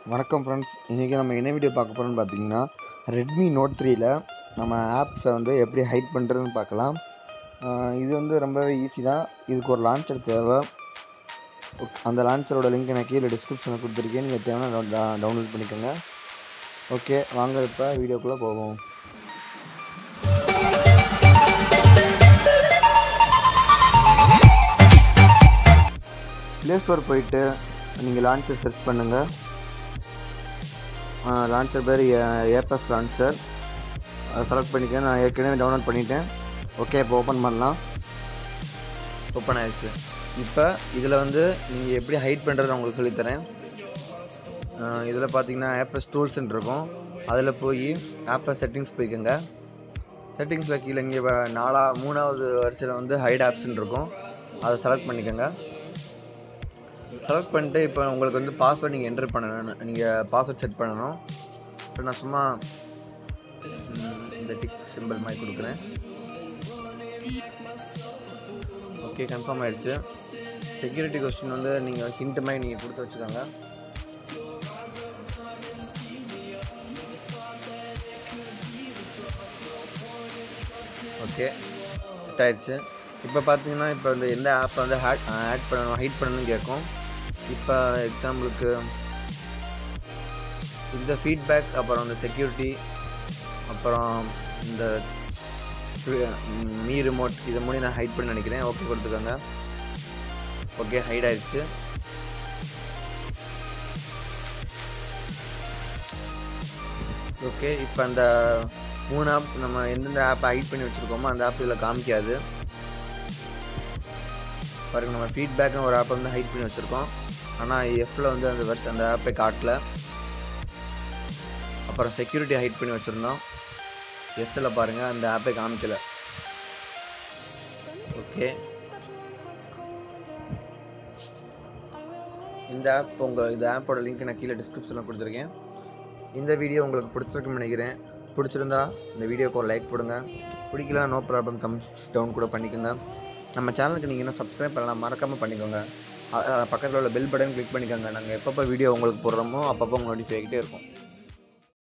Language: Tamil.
வணக்கம் ஃப்ரெண்ட்ஸ் இன்றைக்கி நம்ம என்ன வீடியோ பார்க்க போகிறோம்னு பார்த்தீங்கன்னா ரெட்மி நோட் த்ரீல நம்ம ஆப்ஸை வந்து எப்படி ஹைட் பண்ணுறதுன்னு பார்க்கலாம் ஆஹ் இது வந்து ரொம்பவே ஈஸி தான் இதுக்கு ஒரு லான்ச்சர் தேவை அந்த லான்ச்சரோட லிங்க் நான் கீழே டிஸ்கிரிப்ஷனில் கொடுத்துருக்கேன் நீங்கள் தேவையான டவுன்லோட் பண்ணிக்கோங்க ஓகே வாங்க இப்போ வீடியோக்குள்ளே போவோம் ப்ளே ஸ்டோர் போயிட்டு நீங்கள் லான்ச்சர் சர்ச் பண்ணுங்கள் லான்ச்சர் பேர் ஏப்பஸ் லான்ச்சர் அதை செலக்ட் பண்ணிக்க நான் ஏற்கனவே டவுன்லோட் பண்ணிட்டேன் ஓகே இப்போ ஓப்பன் பண்ணலாம் ஓப்பன் ஆயிடுச்சு இப்போ இதில் வந்து நீங்கள் எப்படி ஹைட் பண்ணுறது உங்களுக்கு சொல்லித்தரேன் இதில் பார்த்தீங்கன்னா ஆப்பஸ் டூல்ஸ்ன்னு இருக்கும் அதில் போய் ஆப்பஸ் செட்டிங்ஸ் போய்க்கோங்க செட்டிங்ஸில் கீழே இங்கே வ- நாலா மூணாவது வரிசையில் வந்து ஹைட் ஆப்ஸ்ன்னு இருக்கும் அதை செலக்ட் பண்ணிக்கோங்க செலக்ட் பண்ணிட்டு இப்போ உங்களுக்கு வந்து பாஸ்வேர்ட் நீங்கள் என்டர் பண்ணணும் நீங்கள் பாஸ்வேர்ட் செட் பண்ணணும் இப்போ நான் சும்மா ம், இந்த டிக் சிம்பிள் மாதிரி கொடுக்குறேன் ஓகே கன்ஃபார்ம் ஆயிடுச்சு செக்யூரிட்டி கொஸ்டின் வந்து நீங்கள் ஹிண்ட் மாதிரி நீங்கள் கொடுத்து வச்சுக்கோங்க ஓகே செட் ஆயிடுச்சு இப்போ பார்த்தீங்கன்னா இப்போ இந்த எந்த ஆப்பை வந்து ஹேட் ஆட் பண்ணணும் ஹைட் பண்ணணும்னு கேட்கும் இப்போ எக்ஸாம்பிளுக்கு இந்த ஃபீட்பேக் அப்புறம் இந்த செக்யூரிட்டி அப்புறம் இந்த மீ ரிமோட் இதை மூணு நான் ஹைட் பண்ணி நினைக்கிறேன் ஓகே கொடுத்துக்கோங்க ஓகே ஹைட் ஆயிடுச்சு ஓகே இப்போ அந்த மூணு ஆப் நம்ம எந்தெந்த ஆப்பை ஹைட் பண்ணி வச்சுருக்கோமோ அந்த ஆப் இதில் காமிக்காது பாருங்க நம்ம ஃபீட்பேக்னு ஒரு ஆப்பை வந்து ஹைட் பண்ணி வச்சுருக்கோம் ஆனால் எஃப்ல வந்து அந்த வருஷம் அந்த ஆப்பை காட்டல அப்புறம் செக்யூரிட்டி ஹைட் பண்ணி வச்சுருந்தோம் எஸ்ஸில் பாருங்கள் அந்த ஆப்பை காமிக்கல ஓகே இந்த ஆப் உங்கள் இந்த ஆப்போட லிங்க் நான் கீழே டிஸ்கிரிப்ஷனில் கொடுத்துருக்கேன் இந்த வீடியோ உங்களுக்கு பிடிச்சிருக்குன்னு நினைக்கிறேன் பிடிச்சிருந்தா இந்த வீடியோக்கு ஒரு லைக் போடுங்க பிடிக்கல நோ ப்ராப்ளம் தம்ஸ் டவுன் கூட பண்ணிக்கோங்க நம்ம சேனலுக்கு நீங்கள் இன்னும் சப்ஸ்கிரைப் பண்ணலாம் மறக்காமல் பண்ணிக்கோங்க அ- அ, பக்கத்தில் உள்ள பெல் பட்டன் கிளிக் பண்ணிக்கோங்க நாங்கள் எப்பப்போ வீடியோ உங்களுக்கு போடுறோமோ அப்பப்போ உங்களுக்கு நோட்டிஃபை ஆகிட்டே இருக்கும்